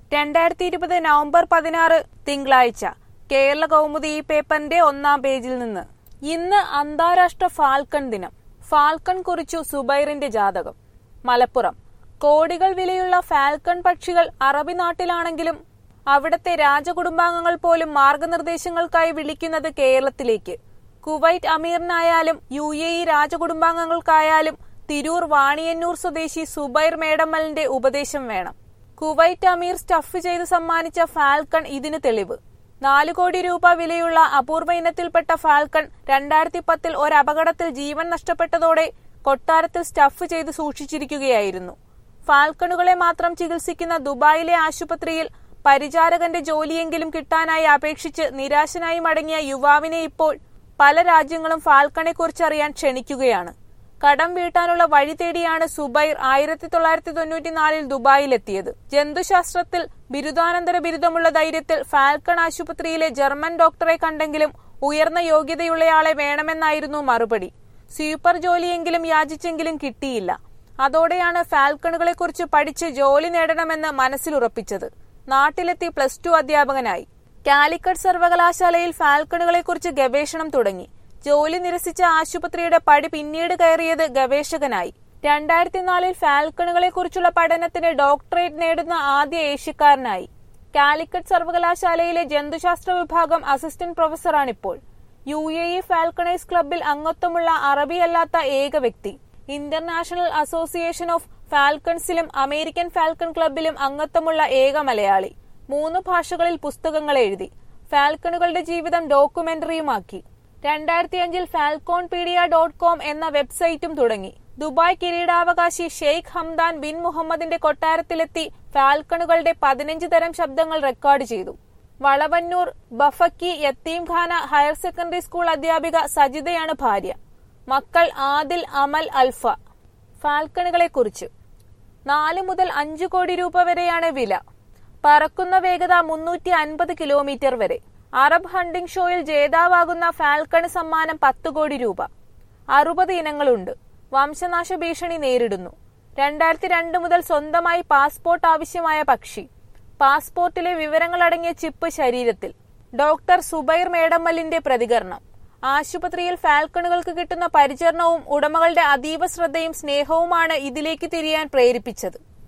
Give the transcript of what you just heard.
രണ്ടായിരത്തി ഇരുപത് നവംബർ പതിനാറ് തിങ്കളാഴ്ച കേരള കൗമുദി ഈ പേപ്പറിന്റെ ഒന്നാം പേജിൽ നിന്ന് ഇന്ന് അന്താരാഷ്ട്ര ഫാൽക്കൺ ദിനം ഫാൽക്കൺ കുറിച്ചു സുബൈറിന്റെ ജാതകം മലപ്പുറം കോടികൾ വിലയുള്ള ഫാൽക്കൺ പക്ഷികൾ അറബി നാട്ടിലാണെങ്കിലും അവിടത്തെ രാജകുടുംബാംഗങ്ങൾ പോലും മാർഗനിർദ്ദേശങ്ങൾക്കായി വിളിക്കുന്നത് കേരളത്തിലേക്ക് കുവൈറ്റ് അമീറിനായാലും യു എ ഇ രാജകുടുംബാംഗങ്ങൾക്കായാലും തിരൂർ വാണിയന്നൂർ സ്വദേശി സുബൈർ മേടമ്മലിന്റെ ഉപദേശം വേണം കുവൈറ്റ് അമീർ സ്റ്റഫ് ചെയ്ത് സമ്മാനിച്ച ഫാൽക്കൺ ഇതിന് തെളിവ് നാലു കോടി രൂപ വിലയുള്ള അപൂർവ ഇനത്തിൽപ്പെട്ട ഫാൽക്കൺ രണ്ടായിരത്തി പത്തിൽ ഒരപകടത്തിൽ ജീവൻ നഷ്ടപ്പെട്ടതോടെ കൊട്ടാരത്തിൽ സ്റ്റഫ് ചെയ്ത് സൂക്ഷിച്ചിരിക്കുകയായിരുന്നു ഫാൽക്കണുകളെ മാത്രം ചികിത്സിക്കുന്ന ദുബായിലെ ആശുപത്രിയിൽ പരിചാരകന്റെ ജോലിയെങ്കിലും കിട്ടാനായി അപേക്ഷിച്ച് നിരാശനായി മടങ്ങിയ യുവാവിനെ ഇപ്പോൾ പല രാജ്യങ്ങളും ഫാൽക്കണെക്കുറിച്ച് അറിയാൻ ക്ഷണിക്കുകയാണ് കടം വീട്ടാനുള്ള വഴി തേടിയാണ് സുബൈർ ആയിരത്തി തൊള്ളായിരത്തി തൊണ്ണൂറ്റിനാലിൽ ദുബായിലെത്തിയത് ജന്തുശാസ്ത്രത്തിൽ ബിരുദാനന്തര ബിരുദമുള്ള ധൈര്യത്തിൽ ഫാൽക്കൺ ആശുപത്രിയിലെ ജർമ്മൻ ഡോക്ടറെ കണ്ടെങ്കിലും ഉയർന്ന യോഗ്യതയുള്ളയാളെ വേണമെന്നായിരുന്നു മറുപടി സ്വീപ്പർ ജോലിയെങ്കിലും യാചിച്ചെങ്കിലും കിട്ടിയില്ല അതോടെയാണ് ഫാൽക്കണുകളെക്കുറിച്ച് പഠിച്ച് ജോലി നേടണമെന്ന് മനസ്സിലുറപ്പിച്ചത് നാട്ടിലെത്തി പ്ലസ് ടു അധ്യാപകനായി കാലിക്കറ്റ് സർവകലാശാലയിൽ ഫാൽക്കണുകളെക്കുറിച്ച് ഗവേഷണം തുടങ്ങി ജോലി നിരസിച്ച ആശുപത്രിയുടെ പടി പിന്നീട് കയറിയത് ഗവേഷകനായി രണ്ടായിരത്തി നാലിൽ ഫാൽക്കണുകളെക്കുറിച്ചുള്ള പഠനത്തിന് ഡോക്ടറേറ്റ് നേടുന്ന ആദ്യ ഏഷ്യക്കാരനായി കാലിക്കറ്റ് സർവകലാശാലയിലെ ജന്തുശാസ്ത്ര വിഭാഗം അസിസ്റ്റന്റ് പ്രൊഫസറാണിപ്പോൾ യു എ ഇ ഫാൽക്കണേഴ്സ് ക്ലബിൽ അംഗത്വമുള്ള അറബിയല്ലാത്ത ഏക വ്യക്തി ഇന്റർനാഷണൽ അസോസിയേഷൻ ഓഫ് ഫാൽക്കൺസിലും അമേരിക്കൻ ഫാൽക്കൺ ക്ലബിലും അംഗത്വമുള്ള ഏക മലയാളി മൂന്ന് ഭാഷകളിൽ പുസ്തകങ്ങൾ എഴുതി ഫാൽക്കണുകളുടെ ജീവിതം ഡോക്യുമെന്ററിയുമാക്കി രണ്ടായിരത്തി അഞ്ചിൽ ഫാൽക്കോൺ പീഡിയ ഡോട്ട് കോം എന്ന വെബ്സൈറ്റും തുടങ്ങി ദുബായ് കിരീടാവകാശി ഷെയ്ഖ് ഹംദാൻ ബിൻ മുഹമ്മദിന്റെ കൊട്ടാരത്തിലെത്തി ഫാൽക്കണുകളുടെ പതിനഞ്ച് തരം ശബ്ദങ്ങൾ റെക്കോർഡ് ചെയ്തു Valavannur Bafaqi Yatheemkhana higher secondary school അധ്യാപിക സജിതയാണ് ഭാര്യ മക്കൾ ആദിൽ അമൽ അൽഫ ഫാൽക്കണുകളെ കുറിച്ച് നാല് മുതൽ അഞ്ചു കോടി രൂപ വരെയാണ് വില പറക്കുന്ന വേഗത മുന്നൂറ്റി അൻപത് കിലോമീറ്റർ വരെ അറബ് ഹണ്ടിംഗ് ഷോയിൽ ജേതാവാകുന്ന ഫാൽക്കണ് സമ്മാനം പത്ത് കോടി രൂപ അറുപത് ഇനങ്ങളുണ്ട് വംശനാശ ഭീഷണി നേരിടുന്നു രണ്ടായിരത്തി രണ്ട് മുതൽ സ്വന്തമായി പാസ്പോർട്ട് ആവശ്യമായ പക്ഷി പാസ്പോർട്ടിലെ വിവരങ്ങളടങ്ങിയ ചിപ്പ് ശരീരത്തിൽ ഡോക്ടർ സുബൈർ മേടമ്മലിന്റെ പ്രതികരണം ആശുപത്രിയിൽ ഫാൽക്കണുകൾക്ക് കിട്ടുന്ന പരിചരണവും ഉടമകളുടെ അതീവ ശ്രദ്ധയും സ്നേഹവുമാണ് ഇതിലേക്ക് തിരിയാൻ പ്രേരിപ്പിച്ചത്